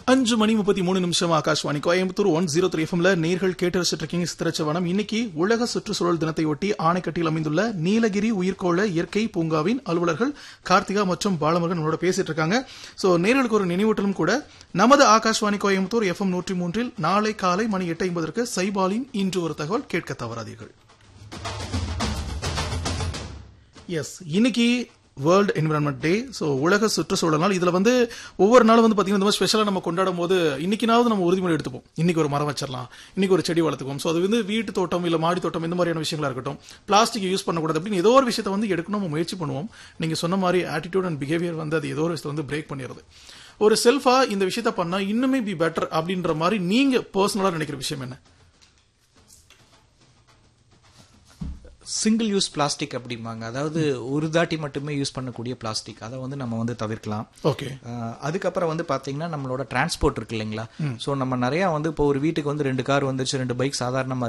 அஞ்சு மணி முப்பத்தி மூணு நிமிஷம் Akashvani Coimbatore one zero three எஃப்எம்ல நேர்கள் கேட்டு ரசிச்சிட்டு இருக்கீங்க சித்திரச்சவனம் இன்னைக்கு உலக சுற்றுச்சூழல் தினத்தை ஒட்டி ஆணைக்கட்டியில் அமைந்துள்ள நீலகிரி உயிர்கோள இயற்கை பூங்காவின் அலுவலர்கள் கார்த்திகா மற்றும் பாலமுருகன் நம்மளோட பேசிட்டு இருக்காங்க சோ நேர்களுக்கு ஒரு நினைவூட்டலும் கூட நமது ஆகாஷ்வாணி கோயம்புத்தூர் எஃப்எம் நூற்றி மூன்றில் நாளை காலை மணி எட்டு ஐம்பதற்கு சைபாலின் இன்று ஒரு தகவல் கேட்க தவறாதீர்கள் எஸ் இன்னைக்கு வேர்ல்டு என்விரான்மெண்ட் டே ஸோ உலக சுற்றுச்சூழல் நாள் இதுல வந்து ஒவ்வொரு நாளும் வந்து பாத்தீங்கன்னா இந்த மாதிரி ஸ்பெஷலா நம்ம கொண்டாடும் போது இன்னைக்குனாவது நம்ம உறுதிமொழி எடுத்துப்போம் இன்னைக்கு ஒரு மரம் வச்சிடலாம் இன்னைக்கு ஒரு செடி வளர்த்துக்குவோம் ஸோ அது வந்து வீட்டு தோட்டம் இல்ல மாடி தோட்டம் இந்த மாதிரியான விஷயங்களா இருக்கட்டும் பிளாஸ்டிக் யூஸ் பண்ணக்கூடாது அப்படின்னு ஏதோ ஒரு விஷயத்தை வந்து எடுக்கணும் நம்ம முயற்சி பண்ணுவோம் நீங்க சொன்ன மாதிரி ஆட்டிடியூட் அண்ட் பிஹேவியர் வந்து அது ஏதோ ஒரு விஷயத்தை வந்து பிரேக் பண்ணிடுது ஒரு செல்ஃபா இந்த விஷயத்த பண்ணா இன்னுமே பி பெட்டர் அப்படின்ற மாதிரி நீங்க பர்சனலா நினைக்கிற விஷயம் என்ன சிங்கிள் யூஸ் பிளாஸ்டிக் அப்படிம்பாங்க அதாவது ஒரு தாட்டி மட்டுமே யூஸ் பண்ணக்கூடிய பிளாஸ்டிக் அதை வந்து நம்ம வந்து தவிர்க்கலாம் ஓகே அஹ் அதுக்கப்புறம் வந்து பாத்தீங்கன்னா நம்மளோட டிரான்ஸ்போர்ட் இருக்கு இல்லைங்களா சோ நம்ம நிறைய வந்து இப்போ ஒரு வீட்டுக்கு வந்து ரெண்டு கார் வந்துச்சு ரெண்டு பைக் சாதாரணமா